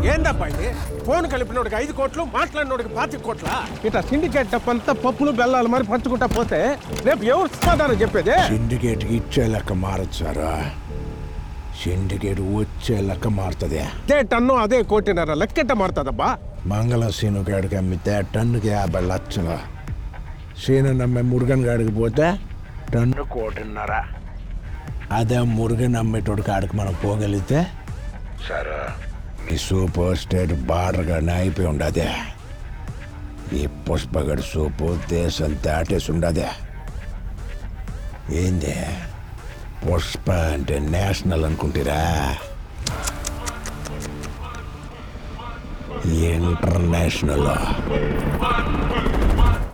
ఏందబ్బా ఇది ఫోన్ కలిపినోడికి ఐదు కోట్లు మాట్లాడినోడికి పాతి కోట్ల ఇట్లా సిండికేట్ అంతా పప్పులు బెల్లాలు మరి పంచుకుంటా పోతే రేపు ఎవరు సమాధానం చెప్పేది సిండికేట్కి ఇచ్చే లెక్క మారచ్చారా సిండికేట్ వచ్చే లెక్క మారుతుంది అదే టన్ను అదే కోటిన్నర లెక్కెట్ట మారుతుందబ్బా మంగళ సీను గాడికి అమ్మితే టన్నుకి యాభై లక్షలు సీను నమ్మే మురుగన్ గాడికి పోతే టన్ను కోటిన్నర అదే మురుగన్ అమ్మేటోడి కాడికి మనం పోగలిగితే సరే ఈ సూపర్ స్టేట్ బార్డర్గా అయిపోయి ఉండదే ఈ పుష్పగడి సూపు దేశం దాటేసి ఉండదే ఏంది పుష్ప అంటే నేషనల్ అనుకుంటారా ఇంటర్నేషనల్